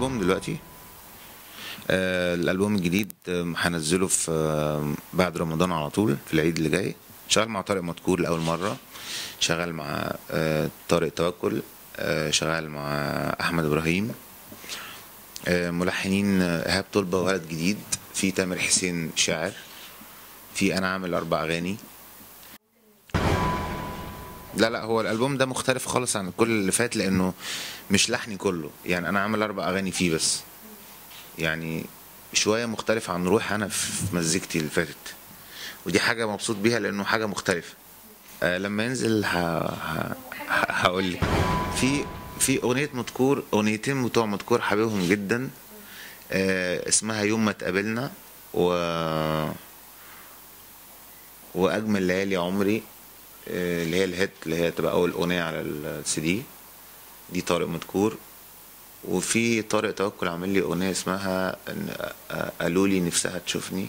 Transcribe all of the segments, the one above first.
الالبوم دلوقتي آه الالبوم الجديد آه، هنزله في آه بعد رمضان على طول في العيد اللي جاي شغال مع طارق مدكور لاول مره شغال مع آه طارق توكل آه شغال مع احمد ابراهيم آه ملحنين آه، ايهاب طلبه ولد جديد في تامر حسين شاعر في انا عامل اربع اغاني لا لا هو الالبوم ده مختلف خالص عن كل اللي فات لانه مش لحني كله يعني انا عامل اربع اغاني فيه بس يعني شويه مختلف عن روحي انا في مزيكتي اللي فاتت ودي حاجه مبسوط بيها لانه حاجه مختلفه آه لما ينزل ه... ه... ه... هقول لك في في اغنيه مذكور اغنيتين بتوع مذكور حبيبهم جدا آه اسمها يوم ما اتقابلنا و واجمل ليالي عمري آه، اللي هي الهيت اللي هي تبقى اول اغنيه على السي دي دي طارق مذكور وفي طارق توكل عامل لي اغنيه اسمها إن- آه، قالوا لي نفسها تشوفني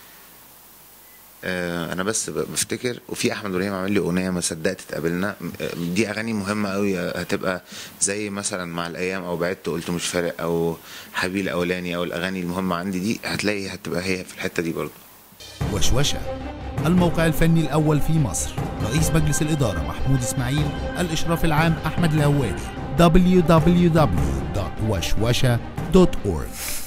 آه، انا بس ب- بفتكر وفي احمد ابراهيم عامل لي اغنيه ما صدقت اتقابلنا م- آه، دي اغاني مهمه قوي هتبقى زي مثلا مع الايام او بعدت قلت مش فارق او حبيبي الاولاني او الاغاني المهمه عندي دي هتلاقي هتبقى هي في الحته دي برضه وشوشة الموقع الفني الأول في مصر رئيس مجلس الإدارة محمود إسماعيل الإشراف العام أحمد الهواري www.وشوشة.org